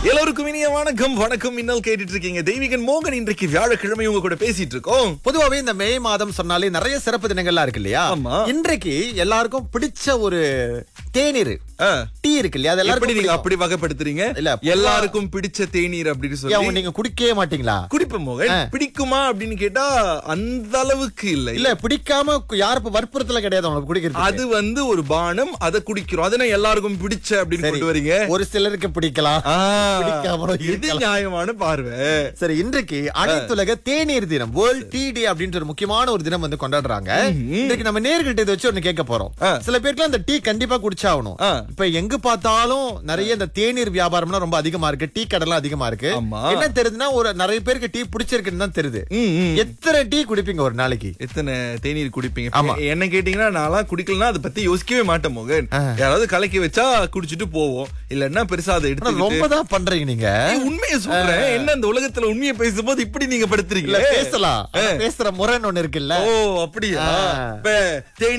எல்லோருக்கும் இனிய வணக்கம் வணக்கம் மின்னல் கேட்டுட்டு இருக்கீங்க தெய்வீகன் மோகன் இன்றைக்கு வியாழக்கிழமை உங்க கூட பேசிட்டு இருக்கோம் பொதுவாவே இந்த மே மாதம் சொன்னாலே நிறைய சிறப்பு தினங்கள்லாம் இருக்கு இல்லையா ஆமா. இன்றைக்கு எல்லாருக்கும் பிடிச்ச ஒரு தேநீர் ஆ. டீ இருக்கு இல்லையா அது எப்படி எல்லாருக்கும் நீங்க பிடிக்கும். அப்படி வகைப்படுத்துறீங்க இல்ல, பொதுவா- எல்லாருக்கும் பிடிச்ச தேநீர் அப்படின்னு ஏன் அவங்க சொல்லி நீங்க குடிக்கவே மாட்டீங்களா குடிப்பேன் மோகன் ஆ. பிடிக்குமா அப்படின்னு கேட்டா அந்த அளவுக்கு இல்ல இல்ல பிடிக்காம கு- யாரும் இப்ப வற்புறுத்தல கிடையாது உங்களுக்கு குடிக்கிறது அது வந்து ஒரு பானம் அதை குடிக்கிறோம் அதை நான் எல்லாருக்கும் பிடிச்ச அப்படின்னு சரி. கொண்டு வரீங்க ஒரு சிலருக்கு பிடிக்கலாம் ஆ, பிடிக்காமலும் இது இருக்கலாம். நியாயமான பார்வை சரி இன்றைக்கு அனைத்துலக தேநீர் தினம் வேர்ல்ட் டீ டே அப்படின்ற ஒரு முக்கியமான ஒரு தினம் வந்து கொண்டாடுறாங்க இன்றைக்கு நம்ம நேர்கிட்ட இதை வச்சு ஒண்ணு கேட்க போறோம் ஆ. சில பேருக்குலாம் இந்த டீ கண்டிப்பா குடிச்சாகணும் ஆ. இப்ப எங்க பார்த்தாலும் நிறைய இந்த தேநீர் வியாபாரம்லாம் ரொம்ப அதிகமா இருக்கு டீ கடைலாம் அதிகமா இருக்கு ஆமா. என்ன தெரியுதுன்னா ஒரு நிறைய பேருக்கு டீ பிடிச்சிருக்குன்னு தான் தெரியுது ம், ம். எத்தனை டீ குடிப்பீங்க ஒரு நாளைக்கு எத்தனை தேநீர் குடிப்பீங்க ஆமா. என்ன கேட்டீங்கன்னா நான்லாம் குடிக்கலன்னா அதை பத்தி யோசிக்கவே மாட்டேன் மோகன் யாராவது கலக்கி வச்சா குடிச்சிட்டு போவோம் இல்லன்னா பெருசா அதை ஆனா எடுத்து ரொம்ப தான் பண்றீங்க நீங்க உண்மையை சொல்றேன் என்ன இந்த உலகத்துல உண்மையை பேசும்போது இப்படி நீங்க இல்ல படுத்துறீங்க பேசலாம் ஆனா பேசுற முறைன்னு ஒண்ணு இருக்குல்ல ஓ அப்படியா ஆ. இப்ப தேநீர்